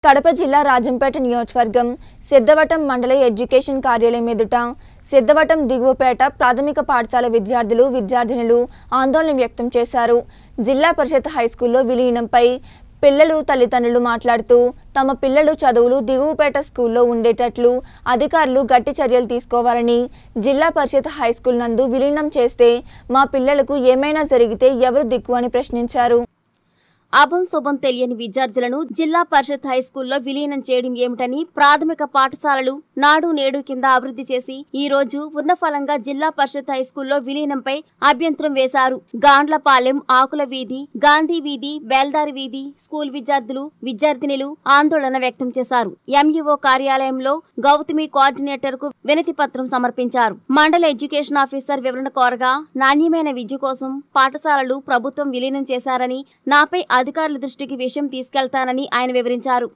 కడప జిల్లా రాజంపేట నియోజకవర్గం సిద్ధవటం మండల ఎడ్యుకేషన్ కార్యాలయం ఎదుట సిద్ధవటం దిగువపేట ప్రాథమిక పాఠశాల విద్యార్థులు విద్యార్థినులు ఆందోళన వ్యక్తం చేశారు జిల్లా పరిషత్ హైస్కూల్లో విలీనంపై పిల్లలు తల్లిదండ్రులు మాట్లాడుతూ తమ పిల్లలు చదువులు దిగువపేట స్కూల్లో ఉండేటట్లు అధికారులు గట్టి చర్యలు తీసుకోవాలని జిల్లా పరిషత్ హైస్కూల్ నందు విలీనం చేస్తే మా పిల్లలకు ఏమైనా జరిగితే ఎవరు దిక్కు అని ప్రశ్నించారు అభం శుభం తెలియని విద్యార్థులను జిల్లా పరిషత్ హై స్కూల్లో విలీనం చేయడం ఏమిటని ప్రాథమిక పాఠశాలలు నాడు నేడు కింద అభివృద్ధి చేసి ఈ రోజు ఉన్నఫలంగా జిల్లా పరిషత్ హై స్కూల్లో విలీనంపై అభ్యంతరం వేశారు గాండ్లపాలెం ఆకుల వీధి గాంధీ వీధి బేల్దారి వీధి స్కూల్ విద్యార్థులు విద్యార్థినులు ఆందోళన వ్యక్తం చేశారు ఎంఈఓ కార్యాలయంలో గౌతమి కోఆర్డినేటర్ కు వినతి పత్రం సమర్పించారు మండల ఎడ్యుకేషన్ ఆఫీసర్ వివరణ కోరగా నాణ్యమైన విద్య కోసం పాఠశాలలు ప్రభుత్వం విలీనం చేశారని నాపై అధికారుల దృష్టికి విషయం తీసుకెళ్తానని ఆయన వివరించారు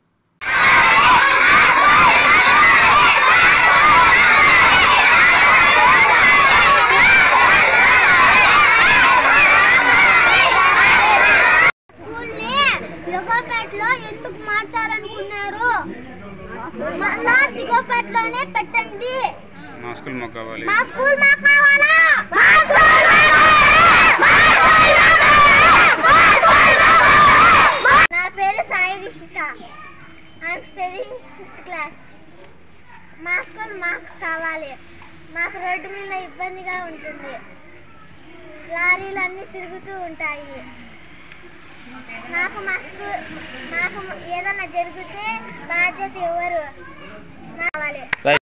స్కూల్ని యోగాపేటలో ఎందుకు మార్చారనుకున్నారు మళ్ళా దిగోపేటలోనే పెట్టండి మా స్కూల్ మాకు కావాలి మా స్కూల్ మాకు కావాలా మా స్కూల్ మాకు కావాలా! మా స్కూల్ మాకు కావాలా! మా స్కూల్ మాకు కావాలా! నా పేరు Sai Rishitha I'm studying fifth class మా స్కూల్ మాకు కావాలి మాకు రోడ్డు మీద ఇబ్బందిగా ఉంటుంది లారీలు అన్నీ తిరుగుతూ ఉంటాయి నాకు మా స్కూల్ నాకు ఏదైనా జరిగితే బాధ్యత ఎవరు కావాలి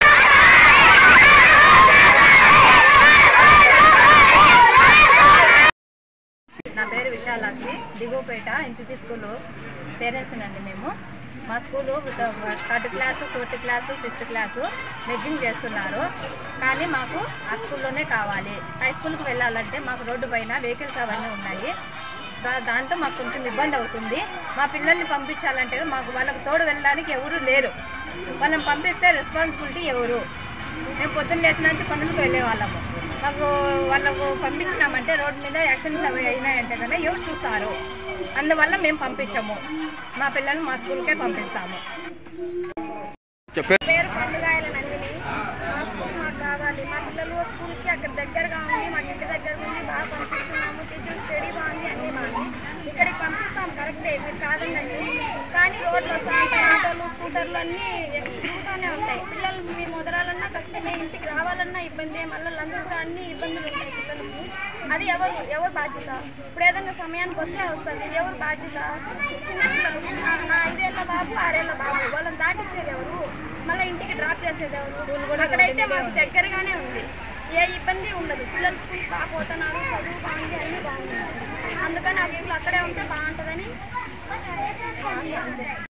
నా పేరు Visalakshi Diguvapeta MPP school parents అండి మేము మా school third class fourth class fifth class merging చేస్తున్నారు కానీ మాకు ఆ స్కూల్లోనే కావాలి హై స్కూల్కి వెళ్ళాలంటే మాకు రోడ్డు పైన వెహికల్స్ అవన్నీ ఉన్నాయి దా- దాంతో మాకు కొంచెం ఇబ్బంది అవుతుంది మా పిల్లల్ని పంపించాలంటే మాకు వాళ్ళకు తోడు వెళ్ళడానికి ఎవరు లేరు వాళ్ళని పంపిస్తే రెస్పాన్సిబిలిటీ ఎవరు మేము పొద్దున్న లేచిన నుంచి పనులకు వెళ్ళే వాళ్ళము మాకు వాళ్ళకు పంపించినామంటే రోడ్డు మీద యాక్సిడెంట్లు అవి అయినాయంటే కనుక ఎవరు చూస్తారు అందువల్ల మేము పంపించము మా పిల్లల్ని మా స్కూల్కే పంపిస్తాము చెప్పే పేరు పండుగాయల నందిని మా స్కూల్ మాకు కావాలి మా పిల్లలు స్కూల్కి అక్కడ దగ్గరగా ఉంది మాకు ఇంటి దగ్గర ఉంది బాగా పంపిస్తున్నాము టీచర్ స్టడీ బాగుంది అన్నీ బాగుంది ఇక్కడికి పంపిస్తాం కరెక్టే మీరు కాదండి కానీ రోడ్లు వస్తాయి ఆటోలు స్కూటర్లు అన్నీ తిరుగుతూనే ఉంటాయి పిల్లలు మీరు మొదలాలన్నా కష్టమే ఇంటికి రావాలన్నా ఇబ్బంది మళ్ళీ లంచ్ కూడా అన్ని ఇబ్బందులు ఉంటాయి పిల్లలకి అది ఎవరు ఎవరు బాధ్యత ఇప్పుడు ఏదైనా సమయానికి వస్తే వస్తుంది ఎవరు బాధ్యత చిన్నపిల్లలు నా- నా ఐదేళ్ల బాబు ఆరేళ్ల బాబు వాళ్ళని దాటిచ్చేది ఎవరు మళ్ళీ ఇంటికి డ్రాప్ చేసేది ఎవరు అక్కడైతే మాకు దగ్గరగానే ఉంది ఏ ఇబ్బంది ఉండదు పిల్లలు స్కూల్ బాగా పోతున్నారు చదువు బాగుంది అన్నీ బాగుంది అందుకని ఆ స్కూల్ అక్కడే ఉంటే బాగుంటుందని ఆశ అంతే